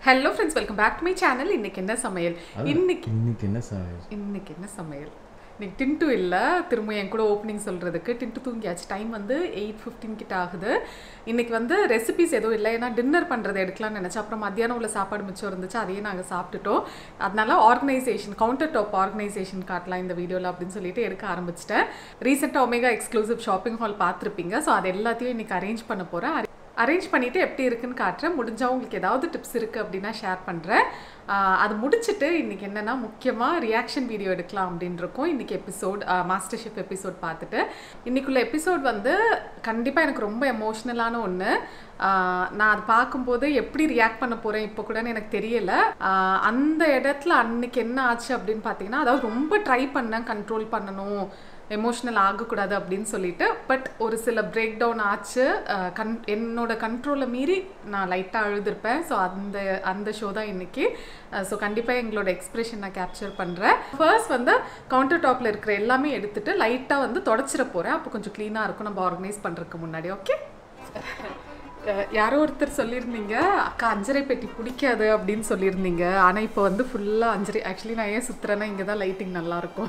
Hello friends welcome back to my channel இன்னைக்கு என்ன சமையல் இன்னைக்கு இன்னைக்கு என்ன சார் இன்னைக்கு என்ன சமையல் இன்னைக்கு டின்ட்டு இல்லை திரும்ப என் கூட ஓப்பனிங் சொல்கிறதுக்கு டின்ட்டு தூங்கியாச்சு டைம் வந்து எயிட் ஃபிஃப்டீன் கிட்ட ஆகுது இன்னைக்கு வந்து ரெசிபிஸ் எதுவும் இல்லை ஏன்னா டின்னர் பண்ணுறது எடுக்கலாம்னு நினச்சேன் அப்புறம் மத்தியானம் உள்ள சாப்பாடு மிச்சம் இருந்துச்சு அதையே நாங்கள் சாப்பிட்டுட்டோம் அதனால ஆர்கனைசேஷன் கவுண்டர் டாப் ஆர்கனைசேஷன் காட்டலாம் இந்த வீடியோவில் அப்படின்னு சொல்லிட்டு எடுக்க ஆரம்பிச்சிட்டேன் ரீசெண்டாக ஒமேகா எக்ஸ்க்ளூசிவ் ஷாப்பிங் ஹால் பார்த்துருப்பீங்க ஸோ அது எல்லாத்தையும் இன்னைக்கு அரேஞ்ச் பண்ண போகிறேன் அரேஞ்ச் பண்ணிவிட்டு எப்படி இருக்குன்னு காட்டுறேன் முடிஞ்சால் உங்களுக்கு ஏதாவது டிப்ஸ் இருக்குது அப்படின்னா ஷேர் பண்ணுறேன் அது முடிச்சுட்டு இன்றைக்கி என்னென்னா முக்கியமாக ரியாக்ஷன் வீடியோ எடுக்கலாம் அப்படின்னு இருக்கோம் இன்றைக்கி எபிசோட் மாஸ்டர் ஷெஃப் எபிசோட் பார்த்துட்டு இன்றைக்குள்ள எபிசோட் வந்து கண்டிப்பாக எனக்கு ரொம்ப எமோஷ்னலான ஒன்று நான் அது பார்க்கும்போது எப்படி ரியாக்ட் பண்ண போகிறேன் இப்போ கூட எனக்கு தெரியல ஆஹ் அந்த இடத்துல அன்னைக்கு என்ன ஆச்சு அப்படின்னு பார்த்தீங்கன்னா அதாவது ரொம்ப ட்ரை பண்ணேன் கண்ட்ரோல் பண்ணணும் எமோஷ்னல் ஆகக்கூடாது அப்படின்னு சொல்லிட்டு பட் ஒரு சில பிரேக் டவுன் ஆச்சு அஹ் கன் என்னோட கண்ட்ரோலை மீறி நான் லைட்டாக அழுதுருப்பேன் ஸோ அந்த அந்த ஷோ தான் இன்னைக்கு ஸோ கண்டிப்பாக எங்களோட எக்ஸ்பிரஷன் நான் கேப்சர் பண்ணுறேன் ஃபர்ஸ்ட் வந்து கவுண்டர் டாப்பில் இருக்கிற எல்லாமே எடுத்துட்டு லைட்டாக வந்து தொடச்சிட போகிறேன் அப்போ கொஞ்சம் க்ளீனாக இருக்கும் நம்ம ஆர்கனைஸ் பண்ணுறதுக்கு முன்னாடி ஓகே அஹ் யாரோ ஒருத்தர் சொல்லியிருந்தீங்க அக்கா அஞ்சரை பெட்டி பிடிக்காது அப்படின்னு சொல்லியிருந்தீங்க ஆனால் இப்போ வந்து ஃபுல்லாக அஞ்சரை ஆக்சுவலி நான் ஏன் சுற்றுறேன்னா இங்கே தான் லைட்டிங் நல்லாயிருக்கும்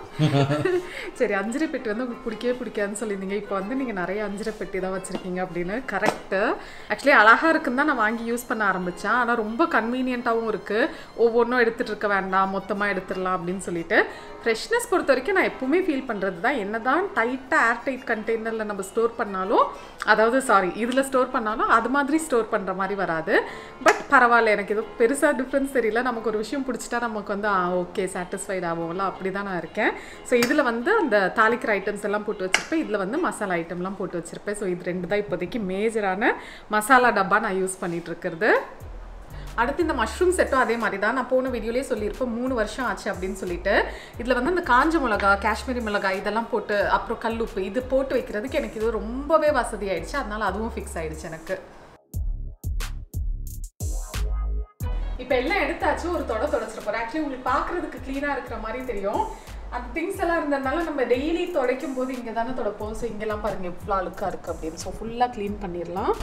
சரி அஞ்சரை பெட்டி வந்து உங்களுக்கு பிடிக்கவே பிடிக்காதுன்னு சொல்லியிருந்தீங்க இப்போ வந்து நீங்கள் நிறைய அஞ்சரை பெட்டி தான் வச்சுருக்கீங்க அப்படின்னு கரெக்டு ஆக்சுவலி அழகாக இருக்குன்னு தான் நான் வாங்கி யூஸ் பண்ண ஆரம்பித்தேன் ஆனால் ரொம்ப கன்வீனியண்ட்டாகவும் இருக்குது ஒவ்வொன்றும் எடுத்துகிட்டு இருக்க வேண்டாம் மொத்தமாக எடுத்துடலாம் அப்படின்னு சொல்லிட்டு ஃப்ரெஷ்னஸ் பொறுத்த வரைக்கும் நான் எப்பவுமே ஃபீல் பண்ணுறது தான் என்ன தான் டைட்டாக ஏர் டைட் கண்டெய்னரில் நம்ம ஸ்டோர் பண்ணாலும் அதாவது சாரி இதில் ஸ்டோர் பண்ணாலும் அது மாதிரி ஸ்டோர் பண்ணுற மாதிரி வராது பட் பரவாயில்ல எனக்கு எதுவும் பெருசாக டிஃப்ரென்ஸ் தெரியல நமக்கு ஒரு விஷயம் பிடிச்சிட்டா நமக்கு வந்து ஓகே சாட்டிஸ்ஃபைட் ஆகும்ல அப்படி தான் நான் இருக்கேன் ஸோ இதில் வந்து அந்த தாளிக்கிற ஐட்டம்ஸ் எல்லாம் போட்டு வச்சுருப்பேன் இதில் வந்து மசாலா ஐட்டம்லாம் போட்டு வச்சுருப்பேன் ஸோ இது ரெண்டு தான் இப்போதைக்கு மேஜரான மசாலா டப்பா நான் யூஸ் பண்ணிட்டு இருக்கிறது அடுத்து இந்த மஷ்ரூம் செட்டும் அதே மாதிரி தான் நான் போன வீடியோலேயே சொல்லியிருப்பேன் மூணு வருஷம் ஆச்சு அப்படின்னு சொல்லிட்டு இதில் வந்து அந்த காஞ்ச மிளகா காஷ்மீரி மிளகா இதெல்லாம் போட்டு அப்புறம் கல்லுப்பு இது போட்டு வைக்கிறதுக்கு எனக்கு இது ரொம்பவே வசதி ஆயிடுச்சு அதனால அதுவும் ஃபிக்ஸ் ஆயிடுச்சு எனக்கு இப்போ எல்லாம் எடுத்தாச்சு ஒரு தொட தொடச்சிட போகிறேன் ஆக்சுவலி உங்களுக்கு பார்க்குறதுக்கு க்ளீனாக இருக்கிற மாதிரி தெரியும் அந்த திங்ஸ் எல்லாம் இருந்ததுனால நம்ம டெய்லி துடைக்கும் போது இங்கே தானே துடைப்போம் ஸோ இங்கெல்லாம் பாருங்கள் எவ்வளோ அழுக்காக இருக்குது அப்படின்னு ஸோ ஃபுல்லாக க்ளீன் பண்ணிடலாம்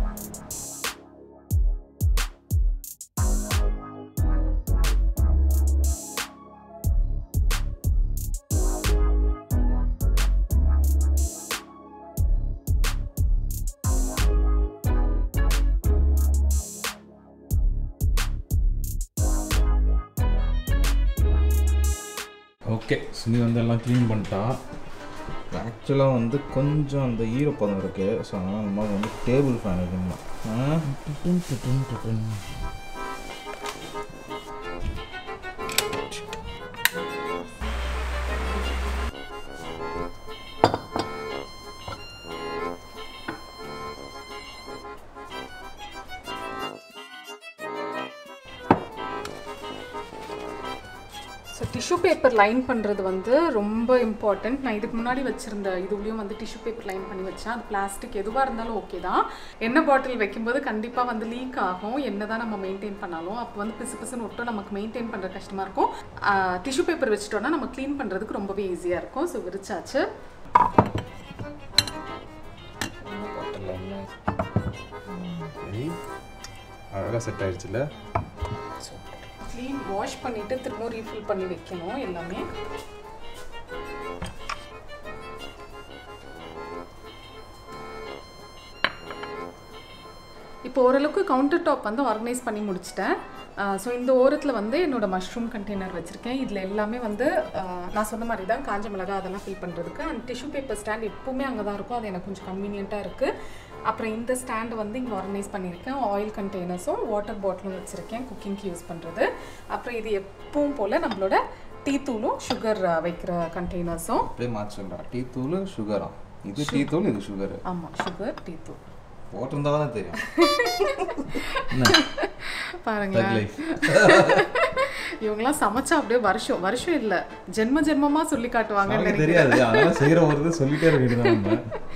ஓகே சுனி வந்து எல்லாம் க்ளீன் பண்ணிட்டா ஆக்சுவலாக வந்து கொஞ்சம் அந்த ஈரப்பதம் இருக்குது ஸோ அதனால் நம்ம வந்து டேபிள் ஃபேன் வைக்கணும் ஸோ டிஷ்யூ பேப்பர் லைன் பண்ணுறது வந்து ரொம்ப இம்பார்ட்டண்ட் நான் இதுக்கு முன்னாடி வச்சுருந்த இதுலேயும் வந்து டிஷ்யூ பேப்பர் லைன் பண்ணி வச்சேன் அது பிளாஸ்டிக் எதுவாக இருந்தாலும் ஓகே தான் எண்ணெய் பாட்டில் வைக்கும்போது கண்டிப்பாக வந்து லீக் ஆகும் என்ன தான் நம்ம மெயின்டைன் பண்ணாலும் அப்போ வந்து பிசு பிசுன்னு விட்டு நமக்கு மெயின்டைன் பண்ணுற கஷ்டமாக இருக்கும் டிஷ்யூ பேப்பர் வச்சுட்டோன்னா நம்ம க்ளீன் பண்ணுறதுக்கு ரொம்பவே ஈஸியாக இருக்கும் ஸோ விரிச்சாச்சு அழகாக செட் ஆயிடுச்சுல்ல க்ளீன் வாஷ் பண்ணிவிட்டு திரும்ப ரீஃபில் பண்ணி வைக்கணும் எல்லாமே இப்போ ஓரளவுக்கு கவுண்டர் டாப் வந்து ஆர்கனைஸ் பண்ணி முடிச்சிட்டேன் ஸோ இந்த ஓரத்தில் வந்து என்னோட மஷ்ரூம் கண்டெய்னர் வச்சுருக்கேன் இதில் எல்லாமே வந்து ஆஹ், நான் சொன்ன மாதிரி தான் காஞ்ச மிளகா அதெல்லாம் ஃபில் பண்ணுறதுக்கு அண்ட் டிஷ்யூ பேப்பர் ஸ்டாண்ட் எப்பவுமே அங்கே தான் இருக்கும் அது எனக்கு கொஞ்சம் கன்வீனியண்ட்டாக இருக்குது அப்புறம் இந்த ஸ்டாண்டு வந்து இங்கே ஆர்கனைஸ் பண்ணியிருக்கேன் ஆயில் கண்டெய்னர்ஸும் வாட்டர் பாட்டிலும் வச்சுருக்கேன் குக்கிங்க்கு யூஸ் பண்ணுறது அப்புறம் இது எப்பவும் போல் நம்மளோட டீ தூளும் சுகர் வைக்கிற கண்டெய்னர்ஸும் அப்படியே மாற்றி சொல்கிறேன் டீ தூள் சுகரா இது டீ தூள் இது சுகரு ஆமாம் சுகர் டீ தூள் போட்டிருந்தா தானே தெரியும் பாருங்களேன் லைஃப் இவங்கெல்லாம் சமைச்சா அப்படியே வருஷம் வருஷம் இல்லை ஜென்ம ஜென்மமாக சொல்லி காட்டுவாங்கன்னு நமக்கு நினைக்கிறேன் தெரியாது அதனால செய்கிற ஒரு இது சொல்லிட்டே இருக்க வேண்டியது நம்ம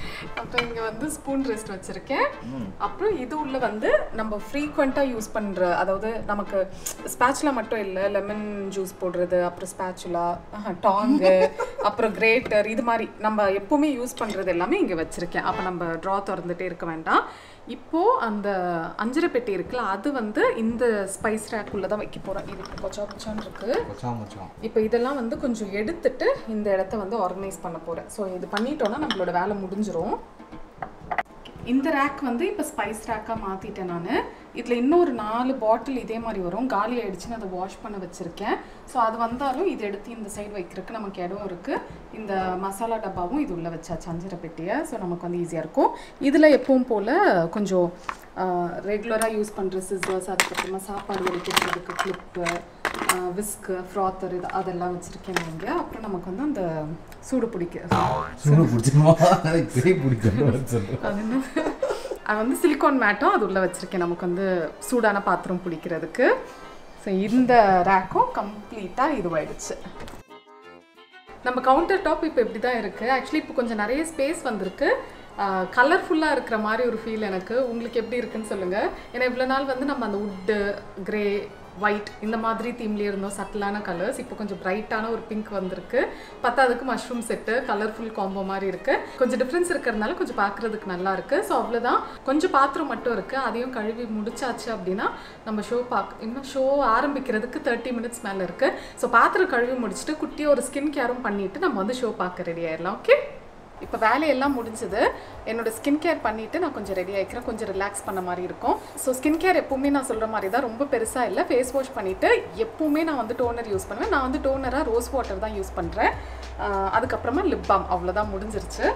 அப்புறம் இங்க வந்து ஸ்பூன் ரெஸ்ட் வச்சிருக்கேன் அப்புறம் இது உள்ள வந்து நம்ம ஃப்ரீக்வெண்ட்டாக யூஸ் பண்ற அதாவது நமக்கு ஸ்பேச்சுலா மட்டும் இல்லை லெமன் ஜூஸ் போடுறது அப்புறம் ஸ்பேச்சுலா டாங்கு அப்புறம் கிரேட்டர் இது மாதிரி நம்ம எப்பவுமே யூஸ் பண்றது எல்லாமே இங்க வச்சிருக்கேன் அப்போ நம்ம ட்ரா திறந்துட்டே இருக்க வேண்டாம் இப்போ அந்த அஞ்சரை பெட்டி இருக்குல்ல அது வந்து இந்த ஸ்பைஸ் ரேக் உள்ள தான் வைக்க போறோம் இது இப்போ கொச்சா கொச்சான்னு இருக்கு மச்சான் மச்சான் இப்போ இதெல்லாம் வந்து கொஞ்சம் எடுத்துட்டு இந்த இடத்த வந்து ஆர்கனைஸ் பண்ண போகிறேன் ஸோ இது பண்ணிட்டோன்னா நம்மளோட வேலை முடிஞ்சிரும் இந்த ரேக் வந்து இப்போ ஸ்பைஸ் ரேக்காக மாற்றிட்டேன் நான் இதில் இன்னொரு நாலு பாட்டில் இதே மாதிரி வரும் காலி ஆயிடுச்சுன்னு அதை வாஷ் பண்ண வச்சுருக்கேன் ஸோ அது வந்தாலும் இது எடுத்து இந்த சைடு வைக்கிறதுக்கு நமக்கு இடம் இருக்குது இந்த மசாலா டப்பாவும் இது உள்ளே வச்சாச்சு அஞ்சரை பெட்டியை ஸோ நமக்கு வந்து ஈஸியாக இருக்கும் இதில் எப்பவும் போல் கொஞ்சம் ரெகுலராக யூஸ் பண்ணுற சிசர்ஸ் அதுக்கப்புறமா சாப்பாடு வலிக்கிறதுக்கு கிளிப்பு விஸ்க்கு ஃப்ராத்தர் இது அதெல்லாம் வச்சுருக்கேன் நான் இங்கே அப்புறம் நமக்கு வந்து அந்த சூடு பிடிக்க சூடு பிடிச்சிருமா எனக்கு பேய் பிடிக்கும் சொல்கிறேன் அது என்ன அது வந்து சிலிக்கான் மேட்டும் அது உள்ளே வச்சுருக்கேன் நமக்கு வந்து சூடான பாத்திரம் பிடிக்கிறதுக்கு ஸோ இந்த ரேக்கும் கம்ப்ளீட்டாக இதுவாயிடுச்சு நம்ம கவுண்டர் டாப் இப்போ இப்படி தான் இருக்குது ஆக்சுவலி இப்போ கொஞ்சம் நிறைய ஸ்பேஸ் வந்திருக்கு கலர்ஃபுல்லாக இருக்கிற மாதிரி ஒரு ஃபீல் எனக்கு உங்களுக்கு எப்படி இருக்குன்னு சொல்லுங்கள் ஏன்னா இவ்வளோ நாள் வந்து நம்ம அந்த உட்டு கிரே ஒயிட் இந்த மாதிரி தீம்லேயே இருந்தோம் சட்டிலான கலர்ஸ் இப்போ கொஞ்சம் பிரைட்டான ஒரு பிங்க் வந்திருக்கு பத்தாவதுக்கு மஷ்ரூம் செட்டு கலர்ஃபுல் காம்போ மாதிரி இருக்குது கொஞ்சம் டிஃப்ரென்ஸ் இருக்கிறதுனால கொஞ்சம் பார்க்குறதுக்கு நல்லா இருக்குது ஸோ அவ்வளோதான் கொஞ்சம் பாத்திரம் மட்டும் இருக்குது அதையும் கழுவி முடிச்சாச்சு அப்படின்னா நம்ம ஷோ பார்க்க இன்னும் ஷோ ஆரம்பிக்கிறதுக்கு தேர்ட்டி மினிட்ஸ் மேலே இருக்குது ஸோ பாத்திரம் கழுவி முடிச்சுட்டு குட்டியாக ஒரு ஸ்கின் கேரும் பண்ணிவிட்டு நம்ம வந்து ஷோ பார்க்க ரெடி ஆயிடலாம் ஓகே இப்போ வேலையெல்லாம் முடிஞ்சது என்னோட ஸ்கின் கேர் பண்ணிவிட்டு நான் கொஞ்சம் ரெடி ஆகிக்கிறேன் கொஞ்சம் ரிலாக்ஸ் பண்ண மாதிரி இருக்கும் ஸோ ஸ்கின் கேர் எப்பவுமே நான் சொல்கிற மாதிரி தான் ரொம்ப பெருசாக இல்லை ஃபேஸ் வாஷ் பண்ணிவிட்டு எப்பவுமே நான் வந்து டோனர் யூஸ் பண்ணுவேன் நான் வந்து டோனராக ரோஸ் வாட்டர் தான் யூஸ் பண்ணுறேன் அதுக்கப்புறமா லிப் பாம் அவ்வளோதான் முடிஞ்சிருச்சு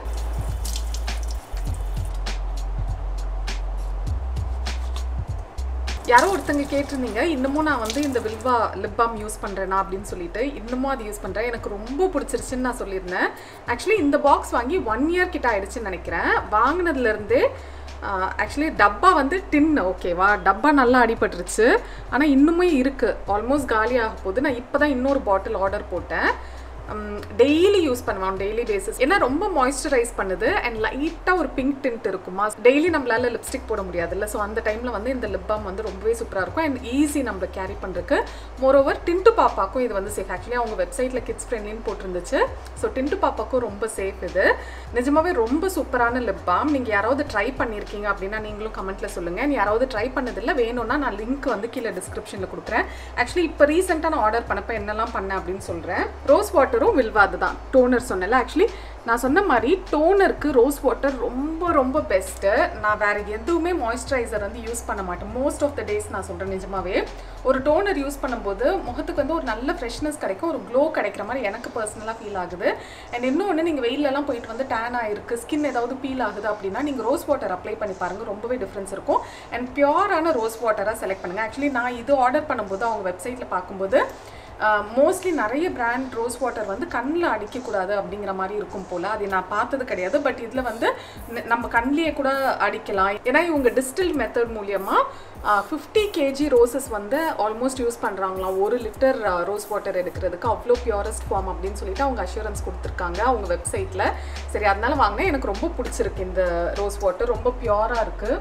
யாரோ ஒருத்தங்க கேட்டிருந்தீங்க இன்னமும் நான் வந்து இந்த வில்வா லிப் பாம் யூஸ் பண்ணுறேனா அப்படின்னு சொல்லிட்டு இன்னமும் அது யூஸ் பண்ணுறேன் எனக்கு ரொம்ப பிடிச்சிருச்சுன்னு நான் சொல்லியிருந்தேன் ஆக்சுவலி இந்த பாக்ஸ் வாங்கி ஒன் இயர் கிட்ட ஆயிடுச்சுன்னு நினைக்கிறேன் வாங்கினதுலேருந்தே ஆக்சுவலி டப்பா வந்து டின் ஓகேவா டப்பா நல்லா அடிபட்டுருச்சு ஆனால் இன்னுமே இருக்குது ஆல்மோஸ்ட் காலி ஆக போகுது நான் இப்போ தான் இன்னொரு பாட்டில் ஆர்டர் போட்டேன் டெய்லி யூஸ் பண்ணுவோம் டெய்லி பேசிஸ் ஏன்னா ரொம்ப மாய்ஸ்சரைஸ் பண்ணுது அண்ட் லைட்டாக ஒரு பிங்க் டிண்ட் இருக்குமா டெய்லி நம்மளால லிப்ஸ்டிக் போட முடியாதுல்ல ஸோ அந்த டைமில் வந்து இந்த லிப் பாம் வந்து ரொம்பவே சூப்பராக இருக்கும் அண்ட் ஈஸி நம்ம கேரி பண்ணுறதுக்கு மோரோவர் டின்ட்டு பாப்பாக்கும் இது வந்து சேஃப் ஆக்சுவலி அவங்க வெப்சைட்டில் கிட்ஸ் ஃப்ரெண்ட்லின்னு போட்டிருந்துச்சு ஸோ டின்ட்டு பாப்பாக்கும் ரொம்ப சேஃப் இது நிஜமாவே ரொம்ப சூப்பரான லிப் பாம் நீங்கள் யாராவது ட்ரை பண்ணியிருக்கீங்க அப்படின்னா நீங்களும் கமெண்ட்டில் சொல்லுங்கள் யாராவது ட்ரை பண்ணதில்லை வேணும்னா நான் லிங்க் வந்து கீழே டிஸ்கிரிப்ஷனில் கொடுக்குறேன் ஆக்சுவலி இப்போ ரீசெண்டாக நான் ஆர்டர் பண்ணப்போ என்னெல்லாம் பண்ணேன் அப்படின்னு சொல்கிறேன் ரோஸ் வாட்டரும் வில்வா அதுதான் டோனர் சொன்னல ஆக்சுவலி நான் சொன்ன மாதிரி டோனருக்கு ரோஸ் வாட்டர் ரொம்ப ரொம்ப பெஸ்ட்டு நான் வேறு எதுவுமே மாய்ஸ்சரைசர் வந்து யூஸ் பண்ண மாட்டேன் மோஸ்ட் ஆஃப் த டேஸ் நான் சொல்கிறேன் நிஜமாவே ஒரு டோனர் யூஸ் பண்ணும்போது முகத்துக்கு வந்து ஒரு நல்ல ஃப்ரெஷ்னஸ் கிடைக்கும் ஒரு க்ளோ கிடைக்கிற மாதிரி எனக்கு பர்சனலாக ஃபீல் ஆகுது அண்ட் இன்னொன்று நீங்கள் வெயிலெல்லாம் போயிட்டு வந்து டேன் ஆயிருக்கு ஸ்கின் ஏதாவது பீல் ஆகுது அப்படின்னா நீங்கள் ரோஸ் வாட்டர் அப்ளை பண்ணி பாருங்கள் ரொம்பவே டிஃப்ரென்ஸ் இருக்கும் அண்ட் பியூரான ரோஸ் வாட்டராக செலக்ட் பண்ணுங்கள் ஆக்சுவலி நான் இது ஆர்டர் பண்ணும்போது அவங்க வெப்சைட்டில் பார்க்கும்போது மோஸ்ட்லி நிறைய பிராண்ட் ரோஸ் வாட்டர் வந்து கண்ணில் அடிக்கக்கூடாது அப்படிங்கிற மாதிரி இருக்கும் போல் அது நான் பார்த்தது கிடையாது பட் இதில் வந்து ந- நம்ம கண்ணிலேயே கூட அடிக்கலாம் ஏன்னா இவங்க டிஸ்டில் மெத்தட் மூலியமாக ஃபிஃப்டி கேஜி ரோசஸ் வந்து ஆல்மோஸ்ட் யூஸ் பண்ணுறாங்களாம் ஒரு லிட்டர் ரோஸ் வாட்டர் எடுக்கிறதுக்கு அவ்வளோ பியூரஸ்ட் ஃபார்ம் அப்படின்னு சொல்லிட்டு அவங்க அஷூரன்ஸ் கொடுத்துருக்காங்க அவங்க வெப்சைட்டில் சரி அதனால வாங்கினேன் எனக்கு ரொம்ப பிடிச்சிருக்கு இந்த ரோஸ் வாட்டர் ரொம்ப பியூராக இருக்குது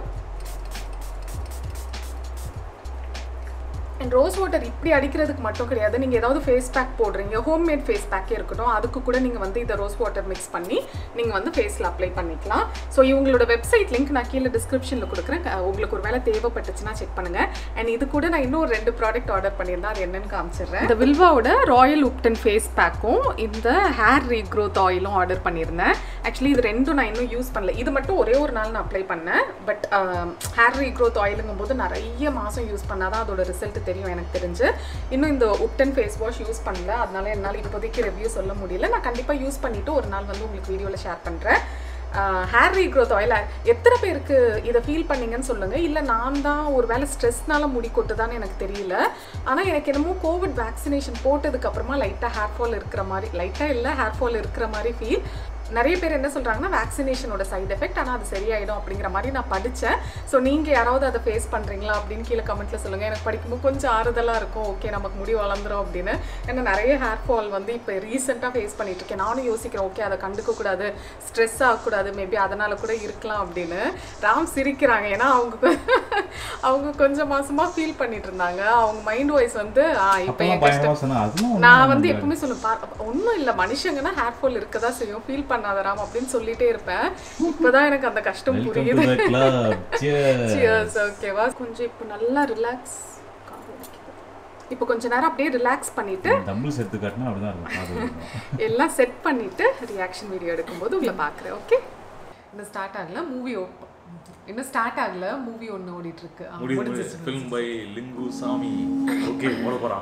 அண்ட் ரோஸ் வாட்டர் இப்படி அடிக்கிறதுக்கு மட்டும் கிடையாது நீங்கள் ஏதாவது ஃபேஸ் பேக் போடுறீங்க ஹோம்மேட் ஃபேஸ் பேக்கே இருக்கட்டும் அதுக்கு கூட நீங்கள் வந்து இதை ரோஸ் வாட்டர் மிக்ஸ் பண்ணி நீங்கள் வந்து ஃபேஸில் அப்ளை பண்ணிக்கலாம் ஸோ இவங்களோட வெப்சைட் லிங்க் நான் கீழே டிஸ்கிரிப்ஷனில் கொடுக்குறேன் க- உங்களுக்கு ஒரு வேளை தேவைப்பட்டுச்சுன்னா செக் பண்ணுங்கள் அண்ட் இது கூட நான் இன்னும் ரெண்டு ப்ராடக்ட் ஆர்டர் பண்ணியிருந்தேன் அது என்னன்னு காமிச்சிடுறேன் இந்த வில்வாவோட ராயல் உப்டன் ஃபேஸ் பேக்கும் இந்த ஹேர் ரீக்ரோத் ஆயிலும் ஆர்டர் பண்ணியிருந்தேன் ஆக்சுவலி இது ரெண்டும் நான் இன்னும் யூஸ் பண்ணல இது மட்டும் ஒரே ஒரு நாள் நான் அப்ளை பண்ணேன் பட் ஹேர் ரீக்ரோத் ஆயிலுங்கும் போது நிறைய மாதம் யூஸ் பண்ணாதான் அதோட ரிசல்ட் தெரியும் எனக்கு தெரிஞ்சு இன்னும் இந்த உப்டன் ஃபேஸ் வாஷ் யூஸ் பண்ணல அதனால என்னால் இப்போதைக்கு ரிவ்யூ சொல்ல முடியல நான் கண்டிப்பாக யூஸ் பண்ணிவிட்டு ஒரு நாள் வந்து உங்களுக்கு வீடியோவில் ஷேர் பண்ணுறேன் ஹேர் ரீக்ரோத் ஆயில் எத்தனை பேருக்கு இதை ஃபீல் பண்ணீங்கன்னு சொல்லுங்கள் இல்லை நான் தான் ஒரு வேளை ஸ்ட்ரெஸ்னால முடி கொட்டுதான்னு எனக்கு தெரியல ஆனால் எனக்கு என்னமோ கோவிட் வேக்சினேஷன் போட்டதுக்கு அப்புறமா லைட்டாக ஹேர் ஃபால் இருக்கிற மாதிரி லைட்டாக இல்லை ஹேர் ஃபால் இருக்கிற மாதிரி ஃபீல் நிறைய பேர் என்ன சொல்கிறாங்கன்னா வேக்சினேஷனோட சைடு எஃபெக்ட் ஆனால் அது சரியாயிடும் அப்படிங்கிற மாதிரி நான் படித்தேன் ஸோ நீங்கள் யாராவது அதை ஃபேஸ் பண்ணுறீங்களா அப்படின்னு கீழே கமெண்ட்டில் சொல்லுங்கள் எனக்கு படிக்கும்போது கொஞ்சம் ஆறுதலாக இருக்கும் ஓகே நமக்கு முடி வளர்ந்துரும் அப்படின்னு ஏன்னா நிறைய ஹேர் ஃபால் வந்து இப்போ ரீசெண்டாக ஃபேஸ் பண்ணிட்டு இருக்கேன் நானும் யோசிக்கிறேன் ஓகே அதை கண்டுக்கக்கூடாது ஸ்ட்ரெஸ் ஆகக்கூடாது மேபி அதனால கூட இருக்கலாம் அப்படின்னு ராம் சிரிக்கிறாங்க ஏன்னா அவங்க அவங்க கொஞ்சம் மாசமா ஃபீல் பண்ணிட்டு இருந்தாங்க அவங்க மைண்ட் வாய்ஸ் வந்து ஆ இப்போ அப்பெல்லாம் என் கஷ்டம் பயமா சொன்னா அதெல்லாம் நான் வந்து எப்பவுமே சொல்லுவேன் ஒன்றும் இல்லை மனுஷங்கன்னா ஹேர் ஃபால் இருக்க தான் செய்யும் ஃபீல் பண்ணாத ராம் அப்படின்னு சொல்லிட்டே இருப்பேன் இப்போதான் எனக்கு அந்த கஷ்டம் வெல்கம் புரியுது டு த கிளப் சியர்ஸ் ஓகேவா கொஞ்சம் இப்போ நல்லா ரிலாக்ஸ் இப்போ கொஞ்ச நேரம் அப்படியே ரிலாக்ஸ் பண்ணிட்டு டம்பிள்ஸ் எடுத்து காட்டினா அப்படிதான் இருக்கும் அது இருக்கும். எல்லாம் செட் பண்ணிட்டு ரியாக்ஷன் வீடியோ எடுக்கும்போது உங்களை பார்க்குறேன் ஓகே இன்னும் ஸ்டார்ட் ஆகல மூவி இன்னும் ஸ்டார்ட் ஆகல மூவி ஒன்று ஓடிட்டு இருக்கு ஆ, முடிவு முடிஞ்சிருச்சு. Film by Lingusamy okay ஓட போறான்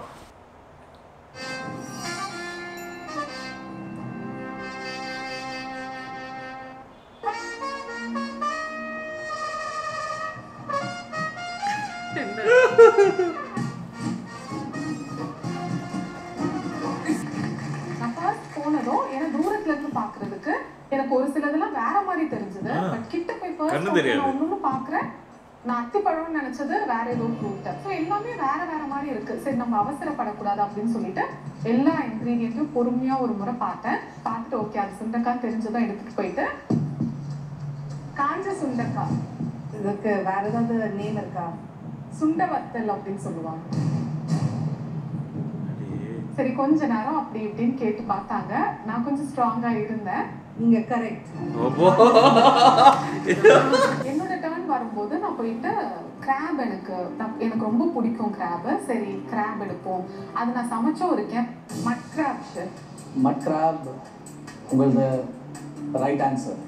நான் first போனதும் ஏன்னா தூரத்துல இருந்து பாக்குறதுக்கு எனக்கு ஒரு சிலதெல்லாம் வேற மாதிரி தெரிஞ்சது பட் கிட்ட போய் first கண்ணு வந்து தெரியாது. நான் ஒண்ணு பாக்குறேன் நான் அத்திப்பழம்னு நினைச்சது வேற ஏதோ ஃப்ரூட் ஸோ எல்லாமே வேற வேற மாதிரி இருக்கு சரி நம்ம அவசரப்படக்கூடாது அப்படின்னு சொல்லிட்டு எல்லா இன்க்ரீடியண்ட்டும் பொறுமையா ஒரு முறை பார்த்தேன் பார்த்துட்டு ஓகே அது சுண்டக்காய் தெரிஞ்சதும் எடுத்துட்டு போயிட்டு காஞ்ச சுண்டக்காய் இதுக்கு வேற ஏதாவது நேம் இருக்கா சுண்ட வத்தல் அப்படின்னு சொல்லுவாங்க அடே. சரி கொஞ்ச நேரம் அப்படி இப்படின்னு கேட்டு பார்த்தாங்க நான் கொஞ்சம் ஸ்ட்ராங்கா இருந்தேன் நீங்க கரெக்ட் அப்போ. என்னோட டர்ன் வரும்போது நான் போயிட்டு கிராப் எனக்கு நான் எனக்கு ரொம்ப பிடிக்கும் கிராப் சரி கிராப் எடுப்போம் அது நான் சமைச்சும் இருக்கேன் mud crab chef mud crab உங்களது ரைட் ஆன்சர்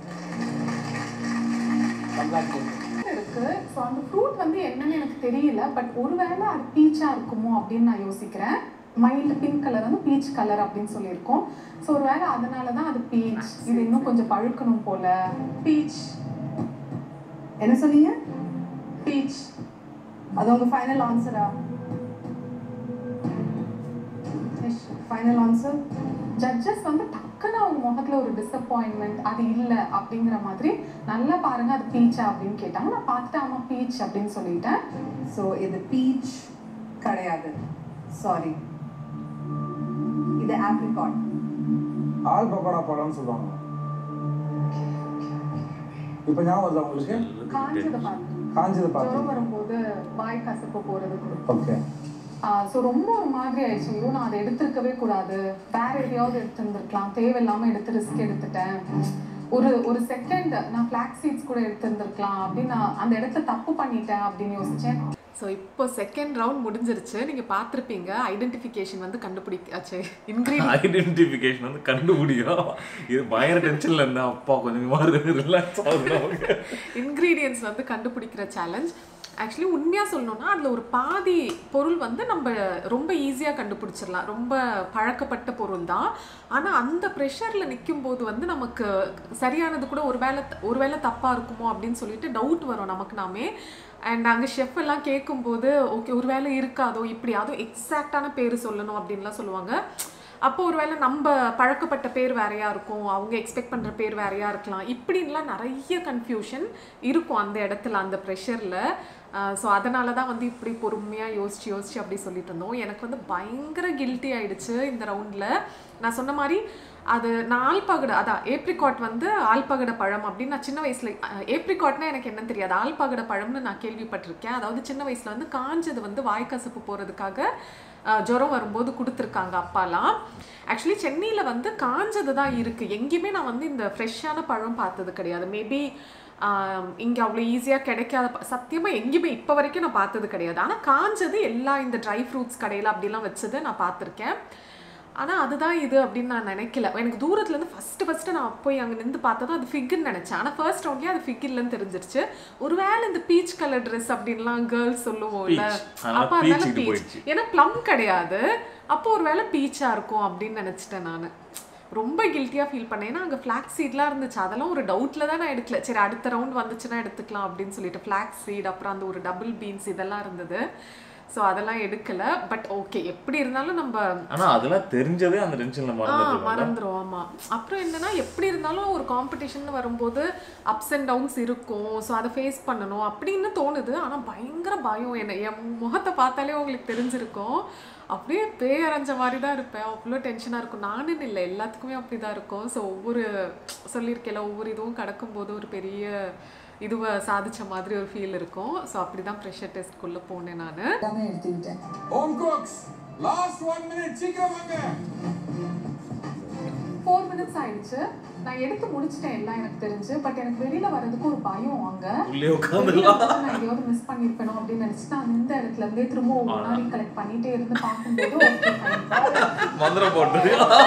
இருக்கு ஸோ அந்த ஃப்ரூட் வந்து என்னன்னு எனக்கு தெரியல பட் ஒருவேளை அது பீச்சா இருக்குமோ அப்படின்னு நான் யோசிக்கிறேன் மைல்டு பிங்க் கலர் வந்து பீச் கலர் அப்படின்னு சொல்லியிருக்கோம் ஸோ ஒருவேளை அதனால தான் அது பீச் இது இன்னும் கொஞ்சம் பழுக்கணும் போல பீச் என்ன சொன்னீங்க பீச் அது உங்க ஃபைனல் ஆன்சரா ஃபைனல் ஆன்சர் ஜட்ஜஸ் வந்து டக்குன்னு அவங்க முகத்துல ஒரு டிசப்பாயின்மெண்ட் அது இல்ல அப்படிங்கிற மாதிரி நல்லா பாருங்க அது பீச்சா அப்படின்னு கேட்டாங்க நான் பார்த்துட்டு ஆமா பீச் அப்படின்னு சொல்லிட்டேன் ஸோ இது பீச் கிடையாது சாரி இது ஆப்ரிகாட் ஆல் பக்கோடா பழம்னு சொல்லுவாங்க இப்போ ஞாபகம் வருதா உங்களுக்கு காஞ்சதை பார்த்து காஞ்சது பார்த்து ஜுரம் வரும்போது வாய் கசப்பு போறது கொடுக்கும் ஓகே ஸோ ரொம்ப ஒரு மாதிரி ஆயிடுச்சு ஐயோ நான் அதை எடுத்திருக்கவே கூடாது வேற எதையாவது எடுத்திருந்திருக்கலாம் தேவையில்லாம எடுத்து ரிஸ்க் எடுத்துட்டேன் ஒரு ஒரு செகண்ட் நான் ஃபிளாக் சீட்ஸ் கூட எடுத்திருந்திருக்கலாம் அப்படின்னு நான் அந்த இடத்துல தப்பு பண்ணிட்டேன் அப்படின்னு யோசிச்சேன் ஸோ இப்போ செகண்ட் ரவுண்ட் முடிஞ்சிருச்சு நீங்க பார்த்துருப்பீங்க ஐடென்டிஃபிகேஷன் வந்து கண்டுபிடிக்காச்சு இன்க்ரீடியன் ஐடென்டிஃபிகேஷன் வந்து கண்டுபிடிக்கும் இது பயங்கர டென்ஷன்ல இருந்தேன் அப்பா கொஞ்சம் மாதிரி ரிலாக்ஸ் ஆகுது நமக்கு இன்க்ரீடியன்ஸ் வந்து கண்டுபிடிக்கிற சேலஞ்ச் ஆக்சுவலி உண்மையாக சொல்லணும்னா அதில் ஒரு பாதி பொருள் வந்து நம்ம ரொம்ப ஈஸியாக கண்டுபிடிச்சிடலாம் ரொம்ப பழக்கப்பட்ட பொருள் தான் ஆனால் அந்த ப்ரெஷரில் நிற்கும் போது வந்து நமக்கு சரியானது கூட ஒரு வேளை ஒரு வேளை தப்பாக இருக்குமோ அப்படின்னு சொல்லிட்டு டவுட் வரும் நமக்கு நாமே அண்ட் அங்கே ஷெஃப் எல்லாம் கேட்கும்போது ஓகே ஒரு வேளை இருக்காதோ இப்படி அதுவும் எக்ஸாக்டான பேர் சொல்லணும் அப்படின்லாம் சொல்லுவாங்க அப்போ ஒருவேளை நம்ம பழக்கப்பட்ட பேர் வேறையா இருக்கும் அவங்க எக்ஸ்பெக்ட் பண்ணுற பேர் வேறையா இருக்கலாம் இப்படின்லாம் நிறைய கன்ஃபியூஷன் இருக்கும் அந்த இடத்துல அந்த ப்ரெஷரில் ஸோ அதனால தான் வந்து இப்படி பொறுமையாக யோசிச்சு யோசிச்சு அப்படி சொல்லிட்டு இருந்தோம் எனக்கு வந்து பயங்கர கில்ட்டி ஆயிடுச்சு இந்த ரவுண்டில் நான் சொன்ன மாதிரி அது நான் ஆல்பகட அதான் ஏப்ரிகாட் வந்து ஆல்பகட பழம் அப்படின்னு நான் சின்ன வயசில் ஏப்ரிகாட்னா எனக்கு என்னன்னு தெரியாது ஆல்பகட பழம்னு நான் கேள்விப்பட்டிருக்கேன் அதாவது சின்ன வயசில் வந்து காஞ்சது வந்து வாய்க்கசப்பு போகிறதுக்காக அஹ், ஜுரம் வரும்போது கொடுத்துருக்காங்க அப்பாலாம் ஆக்சுவலி சென்னையில் வந்து காஞ்சது தான் இருக்குது எங்கேயுமே நான் வந்து இந்த ஃப்ரெஷ்ஷான பழம் பார்த்தது கிடையாது மேபி இங்கே அவ்வளோ ஈஸியாக கிடைக்காத ப- சத்தியமா எங்கேயுமே இப்போ வரைக்கும் நான் பார்த்தது கிடையாது ஆனால் காஞ்சது எல்லா இந்த ட்ரை ஃப்ரூட்ஸ் கடையில் அப்படிலாம் வச்சதை நான் பார்த்துருக்கேன் ஆனால் அதுதான் இது அப்படின்னு நான் நினைக்கல எனக்கு தூரத்துலேருந்து ஃபஸ்ட்டு ஃபஸ்ட்டு நான் போய் அங்கே நின்று பார்த்ததும் அது ஃபிக்குன்னு நினச்சேன் ஆனால் ஃபர்ஸ்ட் ரவுண்ட்லேயே அது ஃபிக் இல்லைன்னு தெரிஞ்சிருச்சு ஒருவேளை இந்த பீச் கலர் ட்ரெஸ் அப்படின்லாம் கேர்ள்ஸ் சொல்லுவோம்ல Peach. அதனால அப்போ peach அதனால க்கு பீச் போயிடுச்சு. ஏன்னா ப்ளம் கிடையாது அப்போ ஒருவேளை பீச்சாக இருக்கும் அப்படின்னு நினச்சிட்டேன் நான் ரொம்ப கில்ட்டியாக ஃபீல் பண்ணேன் ஏன்னா அங்கே ஃப்ளாக் சீட்லாம் இருந்துச்சு அதெல்லாம் ஒரு டவுட்டில் தான் நான் எடுக்கல சரி அடுத்த ரவுண்ட் வந்துச்சுன்னா எடுத்துக்கலாம் அப்படின்னு சொல்லிட்டு ஃப்ளாக் சீட் அப்புறம் அந்த ஒரு டபுள் பீன்ஸ் இதெல்லாம் இருந்தது ஸோ அதெல்லாம் எடுக்கல பட் ஓகே எப்படி இருந்தாலும் நம்ம ஆனா அதெல்லாம் தெரிஞ்சதே அந்த டென்ஷன்ல ஆ மறந்துட்டு மறந்துரும் ஆமா அப்புறம் என்னன்னா எப்படி இருந்தாலும் ஒரு காம்படிஷன் வரும்போது அப்ஸ் அண்ட் டவுன்ஸ் இருக்கும் ஸோ அதை ஃபேஸ் பண்ணணும் அப்படின்னு தோணுது ஆனா பயங்கர பயம் என்ன என் முகத்தை பார்த்தாலே உங்களுக்கு தெரிஞ்சிருக்கும் அப்படியே பேய் அரைஞ்ச மாதிரி தான் இருப்பேன் அவ்வளோ டென்ஷனாக இருக்கும் நானும் இல்லை எல்லாத்துக்குமே அப்படி தான் இருக்கும் ஸோ ஒவ்வொரு சொல்லியிருக்கேன்ல ஒவ்வொரு இதுவும் கடக்கும்போது ஒரு பெரிய இதுவை சாதிச்ச மாதிரி ஒரு ஃபீல் இருக்கும் ஸோ அப்படி தான் ப்ரெஷர் டெஸ்ட்குள்ளே போனேன் நான் எல்லாமே எடுத்துக்கிட்டேன் home cooks last one minute சீக்கிரம் வாங்க ஃபோர் மினிட்ஸ் ஆயிடுச்சு நான் எடுத்து முடிச்சிட்டேன் எல்லாம் எனக்கு தெரிஞ்சு பட் எனக்கு வெளியில வர்றதுக்கு ஒரு பயம் அங்க உள்ளே உட்காந்து வெளியில வந்து நான் எங்கேயாவது மிஸ் பண்ணிருப்பேனோ அப்படின்னு நினைச்சிட்டு நான் இந்த இடத்துல இருந்தே திரும்ப ஒவ்வொன்றா ரீகலெக்ட் பண்ணிட்டே இருந்து பார்க்கும்போது okay, fine. மந்திரம் போட்டு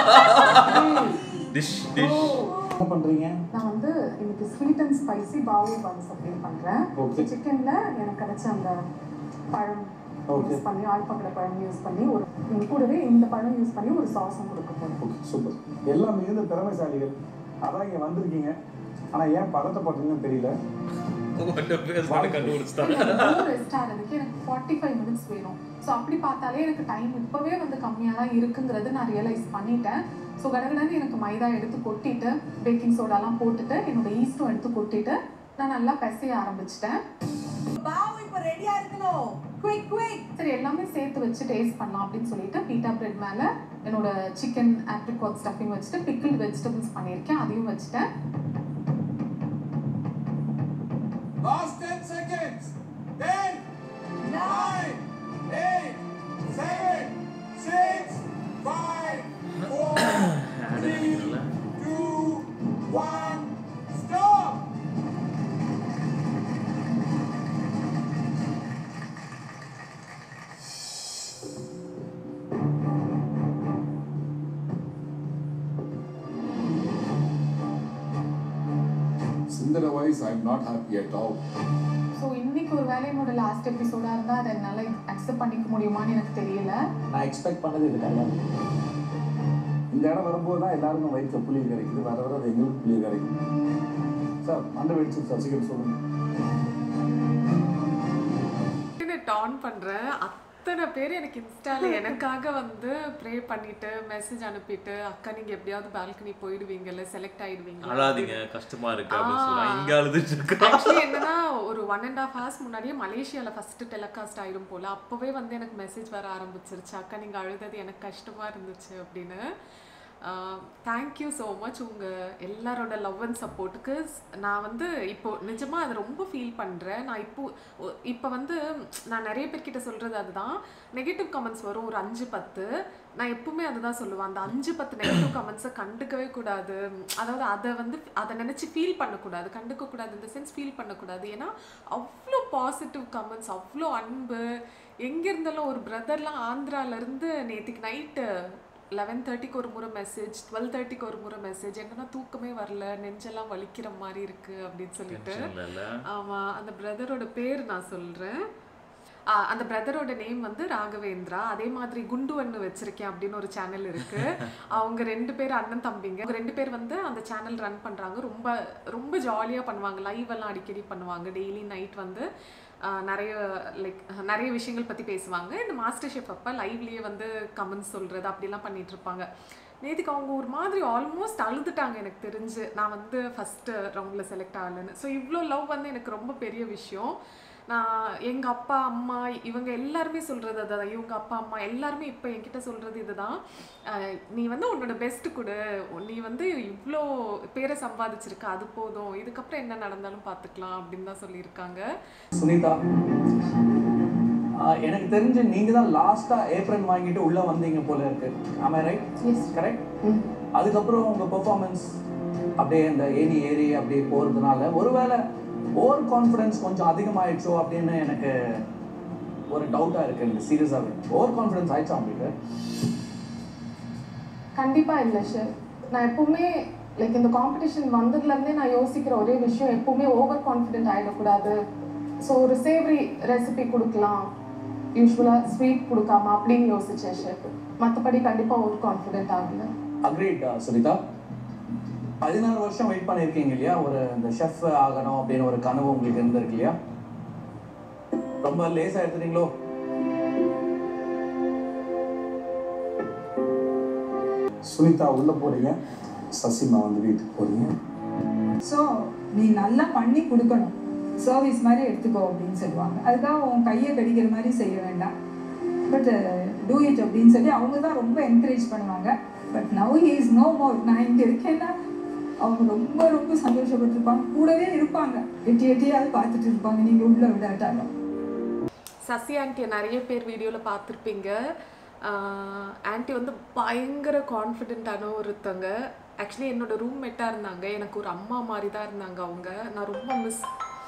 டிஷ் டிஷ் என்ன பண்றீங்க நான் வந்து இன்னைக்கு sweet and spicy pav buns அப்படி பண்றேன் Okay. சிக்கன்ல எனக்கு கிடைச்ச அந்த பழம் Okay. யூஸ் பண்ணி ஆழ்பக்கடை பழம் யூஸ் பண்ணி ஒரு இது கூடவே இந்த பழம் யூஸ் பண்ணி ஒரு சாஸும் கொடுக்க போறேன் ஓகே சூப்பர் எல்லாம் மிகுந்த திறமைசாலிகள் அதான் இங்க வந்திருக்கீங்க ஆனா ஏன் பதத்தை போட்டீங்கன்னு தெரியல கண்டுபிடிச்சிட்டாங்க ரெஸ்ட் ஆகிறதுக்கு எனக்கு ஃபார்ட்டி ஃபைவ் மினிட்ஸ் வேணும் ஸோ அப்படி பார்த்தாலே எனக்கு டைம் இப்போவே வந்து கம்மியாக தான் இருக்குங்கிறது நான் ரியலைஸ் பண்ணிட்டேன் ஸோ கடகடன்னு எனக்கு மைதா எடுத்து கொட்டிட்டு பேக்கிங் சோடாலாம் போட்டுட்டு என்னோட ஈஸ்டும் எடுத்து கொட்டிட்டு நான் நல்லா பிசைய ஆரம்பிச்சிட்டேன் பாவு இப்ப ரெடியா இருக்கணும் குயிக் குயிக் சரி எல்லாமே சேர்த்து வச்சு டேஸ்ட் பண்ணலாம் அப்படின்னு சொல்லிட்டு பீட்டா பிரெட் மேலே என்னோட சிக்கன் ஆப்ரிகாட் ஸ்டஃபிங் வச்சுட்டு பிக்கிள் வெஜிடபிள்ஸ் பண்ணியிருக்கேன் அதையும் வச்சுட்டேன் last 10 seconds 10 9 8 7 6 5 4 3 2 1 stop Sindhara wise, I'm not happy at all. So இன்னைக்கு ஒரு வேலை என்னோட லாஸ்ட் எபிசோடாக இருந்தால் அதை என்னால் அக்செப்ட் பண்ணிக்க முடியுமான்னு எனக்கு தெரியல நான் எக்ஸ்பெக்ட் பண்ணது இது கிடையாது இந்த இடம் வரும்போது தான் எல்லாருக்கும் வயிற்றுல புளி கிடைக்குது வர வர அது எங்களுக்கு புளி கிடைக்குது சார் மண்டை வெடிச்சு சார் சீக்கிரம் சொல்லுங்க டான் பண்றேன் அத்தனை பேர் எனக்கு இன்ஸ்டால எனக்காக வந்து ப்ரே பண்ணிட்டு மெசேஜ் அனுப்பிட்டு அக்கா நீங்க எப்படியாவது பால்கனி போயிடுவீங்கல்ல செலக்ட் ஆயிடுவீங்க அழாதீங்க கஷ்டமா இருக்கு அப்படின்னு சொல்லலாம் இங்க அழுதுட்டு இருக்கா ஆக்சுவலி என்னன்னா ஒரு ஒன் அண்ட் ஹாஃப் ஹவர்ஸ் முன்னாடியே மலேசியால ஃபர்ஸ்ட் டெலிகாஸ்ட் ஆயிடும் போல அப்பவே வந்து எனக்கு மெசேஜ் வர ஆரம்பிச்சிருச்சு அக்கா நீங்க அழுதது எனக்கு கஷ்டமா இருந்துச்சு அப்படின்னு தேங்க்யூ ஸோ மச் உங்கள் எல்லாரோட லவ் அண்ட் சப்போர்ட்டுக்கு நான் வந்து இப்போ நிஜமாக அதை ரொம்ப ஃபீல் பண்ணுறேன் நான் இப்போ ஒ- இப்போ வந்து நான் நிறைய பேர்கிட்ட சொல்கிறது அதுதான் நெகட்டிவ் கமெண்ட்ஸ் வரும் ஒரு அஞ்சு பத்து நான் எப்பவுமே அதுதான் சொல்லுவேன் அந்த அஞ்சு பத்து நெகட்டிவ் கமெண்ட்ஸை கண்டுக்கவே கூடாது அதாவது அதை வந்து அதை நினச்சி ஃபீல் பண்ணக்கூடாது கண்டுக்க கூடாது இந்த சென்ஸ் ஃபீல் பண்ணக்கூடாது ஏன்னா அவ்வளோ பாசிட்டிவ் கமெண்ட்ஸ் அவ்வளோ அன்பு எங்கே இருந்தாலும் ஒரு பிரதர்லாம் ஆந்திராலேருந்து நேற்றுக்கு நைட்டு லெவன் தேர்ட்டிக்கு ஒரு முறை மெசேஜ் டுவெல் தேர்ட்டிக்கு ஒரு முறை மெசேஜ் என்னன்னா தூக்கமே வரல நெஞ்செல்லாம் வலிக்கிற மாதிரி இருக்கு அப்படின்னு சொல்லிட்டு Tension இல்ல ஆமா அந்த பிரதரோட பேர் நான் சொல்றேன் ஆ, அந்த பிரதரோட நேம் வந்து ராகவேந்திரா அதே மாதிரி குண்டு ஒன்று வச்சிருக்கேன் அப்படின்னு ஒரு சேனல் இருக்கு அவங்க ரெண்டு பேர் அண்ணன் தம்பிங்க அவங்க ரெண்டு பேர் வந்து அந்த சேனல் ரன் பண்றாங்க ரொம்ப ரொம்ப ஜாலியா பண்ணுவாங்க லைவ் எல்லாம் அடிக்கடி பண்ணுவாங்க டெய்லி நைட் வந்து ஆ, நிறைய லைக் நிறைய விஷயங்கள் பத்தி பேசுவாங்க இந்த மாஸ்டர் ஷெஃப் அப்ப லைவ்லயே வந்து கமெண்ட்ஸ் சொல்றது அப்படிலாம் பண்ணிட்டு இருப்பாங்க நேற்றுக்கு அவங்க ஒரு மாதிரி ஆல்மோஸ்ட் அழுதுட்டாங்க எனக்கு தெரிஞ்சு நான் வந்து ஃபஸ்ட்டு ரவுண்டில் செலக்ட் ஆகலைன்னு ஸோ இவ்வளோ லவ் வந்து எனக்கு ரொம்ப பெரிய விஷயம் நான் எங்கள் அப்பா அம்மா இவங்க எல்லாருமே சொல்கிறது அதுதான் இவங்க அப்பா அம்மா எல்லாருமே இப்போ என்கிட்ட சொல்கிறது இதுதான் அஹ் நீ வந்து உன்னோட பெஸ்ட் கொடு நீ வந்து இவ்வளோ பேரை சம்பாதிச்சிருக்க அது போதும் இதுக்கப்புறம் என்ன நடந்தாலும் பார்த்துக்கலாம் அப்படின்னு தான் சொல்லியிருக்காங்க சுனிதா ஆஹ் எனக்கு தெரிஞ்சு நீங்க தான் லாஸ்டா ஏப்ரல் வாங்கிட்டு உள்ள வந்தீங்க போல இருக்கு ஆமா ரைட் எஸ் கரெக்ட் அதுக்கப்புறம் உங்க பெர்ஃபார்மன்ஸ் அப்படியே இந்த ஏணி ஏறி அப்படியே போறதுனால ஒருவேளை ஓவர் கான்ஃபிடன்ஸ் கொஞ்சம் அதிகமாயிடுச்சோ அப்படின்னு எனக்கு ஒரு டவுட்டா இருக்கு எனக்கு சீரியஸாவே ஓவர் கான்ஃபிடன்ஸ் ஆயிடுச்சா உங்களுக்கு கண்டிப்பா இல்லை ஷெஃப் நான் எப்பவுமே லைக் இந்த காம்படிஷன் வந்ததுலேருந்தே நான் யோசிக்கிற ஒரே விஷயம் எப்பவுமே ஓவர் கான்ஃபிடென்ட் ஆகிடக்கூடாது ஸோ ஒரு சேவரி ரெசிபி கொடுக்கலாம் யூஸ்வலாக ஸ்வீட் கொடுக்காம அப்படின்னு யோசிச்சேன் ஷெஃப் மற்றபடி கண்டிப்பாக ஓவர் கான்ஃபிடென்ட் ஆகல அக்ரீட் சுனிதா பதினாறு வருஷம் வெயிட் பண்ணியிருக்கீங்க இல்லையா ஒரு இந்த ஷெஃப் ஆகணும் அப்படின்னு ஒரு கனவு உங்களுக்கு இருந்திருக்கு இல்லையா ரொம்ப லேசா எடுத்துட்டீங்களோ சுனிதா உள்ளே போகிறீங்க சசிமா வந்து வீட்டுக்கு போகிறீங்க ஸோ நீ நல்லா பண்ணி கொடுக்கணும் சர்வீஸ் மாதிரி எடுத்துக்கோ அப்படின்னு சொல்லுவாங்க அதுக்காக உன் கையை கடிக்கிற மாதிரி செய்ய வேண்டாம் பட் டூ இட் அப்படின்னு சொல்லி அவங்க தான் ரொம்ப என்கரேஜ் பண்ணுவாங்க but now he is no more நான் இங்கே இருக்கேன்னா அவங்க ரொம்ப ரொம்ப சந்தோஷப்பட்டிருப்பாங்க கூடவே இருப்பாங்க எட்டி எட்டியாவது பார்த்துட்டு இருப்பாங்க நீங்கள் உள்ள விடாட்டாலும் சசி ஆண்டியை நிறைய பேர் வீடியோவில் பார்த்துருப்பீங்க ஆன்ட்டி வந்து பயங்கர கான்ஃபிடென்ட்டான ஒருத்தங்க ஆக்சுவலி என்னோட ரூம்மேட்டாக இருந்தாங்க எனக்கு ஒரு அம்மா மாதிரி தான் இருந்தாங்க அவங்க நான் ரொம்ப மிஸ்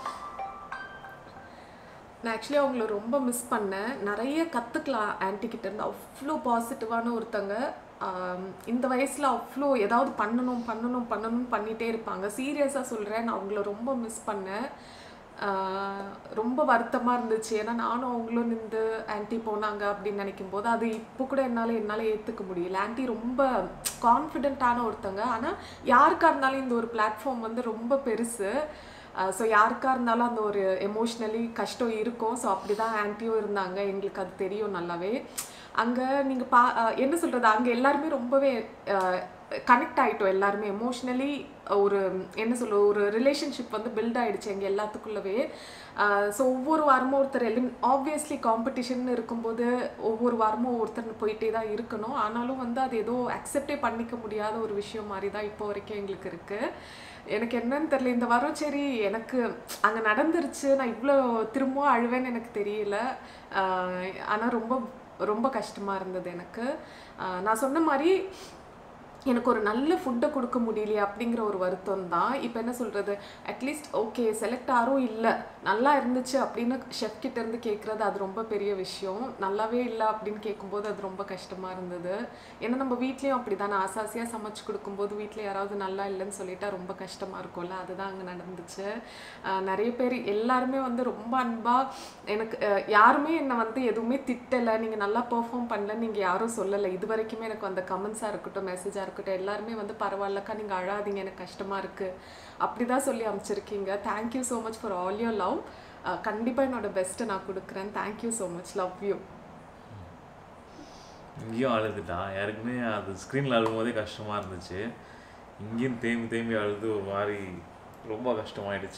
நான் ஆக்சுவலி அவங்கள ரொம்ப மிஸ் பண்ணேன் நிறைய கற்றுக்கலாம் ஆன்ட்டி கிட்ட இருந்து அவ்வளோ பாசிட்டிவான ஒருத்தங்க ஆம், இந்த வயசில் அவ்வளோ ஏதாவது பண்ணணும் பண்ணணும் பண்ணணும் பண்ணிகிட்டே இருப்பாங்க சீரியஸாக சொல்கிறேன் நான் அவங்கள ரொம்ப மிஸ் பண்ணேன் ஆஹ் ரொம்ப வருத்தமாக இருந்துச்சு ஏன்னா நானும் அவங்களும் நின்று ஆன்ட்டி போனாங்க அப்படின்னு நினைக்கும் போது அது இப்போ கூட என்னால் என்னால் ஏற்றுக்க முடியல ஆன்ட்டி ரொம்ப கான்ஃபிடென்ட்டான ஒருத்தங்க ஆனால் யாருக்கா இருந்தாலும் இந்த ஒரு பிளாட்ஃபார்ம் வந்து ரொம்ப பெருசு ஸோ யாருக்கா இருந்தாலும் அந்த ஒரு எமோஷ்னலி கஷ்டம் இருக்கும் ஸோ அப்படி தான் ஆன்ட்டியும் இருந்தாங்க எங்களுக்கு அது தெரியும் நல்லாவே அங்கே நீங்கள் பா அஹ் என்ன சொல்கிறது அங்கே எல்லாருமே ரொம்பவே கனெக்ட் ஆகிட்டோம் எல்லாருமே எமோஷ்னலி ஒரு என்ன சொல்ல ஒரு ரிலேஷன்ஷிப் வந்து பில்ட் ஆயிடுச்சு எங்கள் எல்லாத்துக்குள்ளவே ஸோ ஒவ்வொரு வாரமும் ஒருத்தர் எலிம் ஆப்வியஸ்லி காம்படிஷன் இருக்கும்போது ஒவ்வொரு வாரமும் ஒருத்தர் போயிட்டே தான் இருக்கணும் ஆனாலும் வந்து அது ஏதோ அக்செப்டே பண்ணிக்க முடியாத ஒரு விஷயம் மாதிரி தான் இப்போ வரைக்கும் எங்களுக்கு இருக்குது எனக்கு என்னன்னு தெரியல இந்த வாரம் சரி எனக்கு அங்கே நடந்துருச்சு நான் இவ்வளோ திரும்பவும் அழுவேன்னு எனக்கு தெரியல ஆனால் ரொம்ப ரொம்ப கஷ்டமாக இருந்தது எனக்கு ஆஹ் நான் சொன்ன மாதிரி எனக்கு ஒரு நல்ல ஃபுட்டை கொடுக்க முடியலையே அப்படிங்கிற ஒரு வருத்தம் தான் இப்போ என்ன சொல்கிறது அட்லீஸ்ட் ஓகே செலக்ட் ஆரும் இல்லை நல்லா இருந்துச்சு அப்படின்னு ஷெஃப் கிட்ட இருந்து கேட்குறது அது ரொம்ப பெரிய விஷயம் நல்லாவே இல்லை அப்படின்னு கேட்கும்போது அது ரொம்ப கஷ்டமாக இருந்தது ஏன்னா நம்ம வீட்லேயும் அப்படி தானே ஆசாசியாக சமைச்சு கொடுக்கும்போது வீட்டில் யாராவது நல்லா இல்லைன்னு சொல்லிட்டா ரொம்ப கஷ்டமாக இருக்கும்ல அதுதான் அங்கே நடந்துச்சு ஆஹ் நிறைய பேர் எல்லாருமே வந்து ரொம்ப அன்பாக எனக்கு அஹ் யாருமே என்னை வந்து எதுவுமே திட்டலை நீங்கள் நல்லா பெர்ஃபார்ம் பண்ணல நீங்கள் யாரும் சொல்லலை இது வரைக்குமே எனக்கு அந்த கமெண்ட்ஸாக இருக்கட்டும் மெசேஜாக இருக்கட்டும் எல்லாருமே வந்து பரவாயில்லக்கா நீங்கள் அழாதீங்க எனக்கு கஷ்டமாக இருக்குது அப்படி தான் சொல்லி அமைச்சிருக்கீங்க thank you so much for all your love கண்டிப்பாக என்னோட பெஸ்ட்டை நான் கொடுக்குறேன் thank you so much love you இங்கேயும் அழுதுட்டா யாருக்குமே அது ஸ்க்ரீனில் அழும்போதே கஷ்டமாக இருந்துச்சு இங்கேயும் தேம்பி தேம்பி அழுது ஒரு மாதிரி ரொம்ப கஷ்டமாயிடுச்சு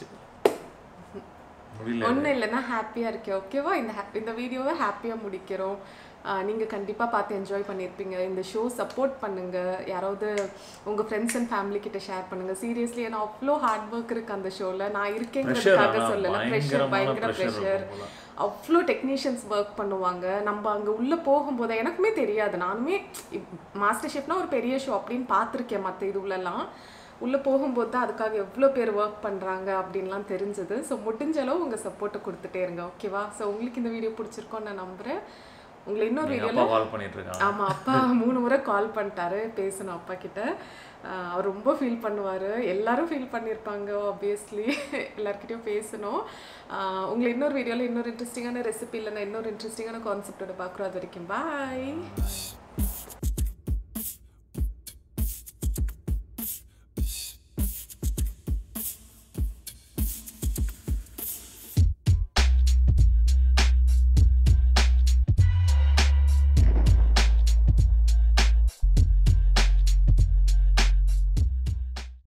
முடியல ஒன்றும் இல்லைன்னா ஹாப்பியாக இருக்கேன் ஓகேவா இந்த ஹாப்பி இந்த வீடியோவை ஹாப்பியாக முடிக்கிறோம் நீங்கள் கண்டிப்பாக பார்த்து என்ஜாய் பண்ணியிருப்பீங்க இந்த ஷோ சப்போர்ட் பண்ணுங்கள் யாராவது உங்கள் ஃப்ரெண்ட்ஸ் அண்ட் ஃபேமிலி கிட்ட ஷேர் பண்ணுங்கள் சீரியஸ்லி ஏன்னா அவ்வளோ ஹார்ட் ஒர்க் இருக்குது அந்த ஷோவில் நான் இருக்கேங்கிறதுக்காக Pressure, சொல்லலை ஆனா, ப்ரெஷர் பயங்கரமான பயங்கர pressure ப்ரெஷர் இருக்கும் போல. அவ்வளோ டெக்னீஷியன்ஸ் ஒர்க் பண்ணுவாங்க நம்ம அங்கே உள்ளே போகும்போது எனக்குமே தெரியாது நானுமே மாஸ்டர் ஷெஃப்னா ஒரு பெரிய ஷோ அப்படின்னு பார்த்துருக்கேன் மற்ற இதுலலாம் உள்ளே போகும்போது தான் அதுக்காக எவ்வளோ பேர் ஒர்க் பண்ணுறாங்க அப்படின்லாம் தெரிஞ்சது ஸோ முடிஞ்ச அளவு உங்கள் சப்போர்ட்டை கொடுத்துட்டே இருங்க ஓகேவா ஸோ உங்களுக்கு இந்த வீடியோ பிடிச்சிருக்கோன்னு நான் நம்புகிறேன் உங்களை இன்னொரு எங்க வீடியோவில் அப்பா கால் பண்ணிட்டு இருக்காங்க ஆமாம் அப்பா மூணு முறை கால் பண்ணிட்டாரு பேசணும் அப்பா கிட்ட ஆஹ் அவர் ரொம்ப ஃபீல் பண்ணுவார் எல்லாரும் ஃபீல் பண்ணியிருப்பாங்க ஆப்வியஸ்லி எல்லாருக்கிட்டையும் பேசணும் ஆஹ் உங்களை இன்னொரு வீடியோவில் இன்னொரு இன்ட்ரெஸ்டிங்கான ரெசிபி இல்லைன்னா இன்னொரு இன்ட்ரெஸ்டிங்கான கான்செப்டோட பார்க்குறோம் அது வரைக்கும் பாய்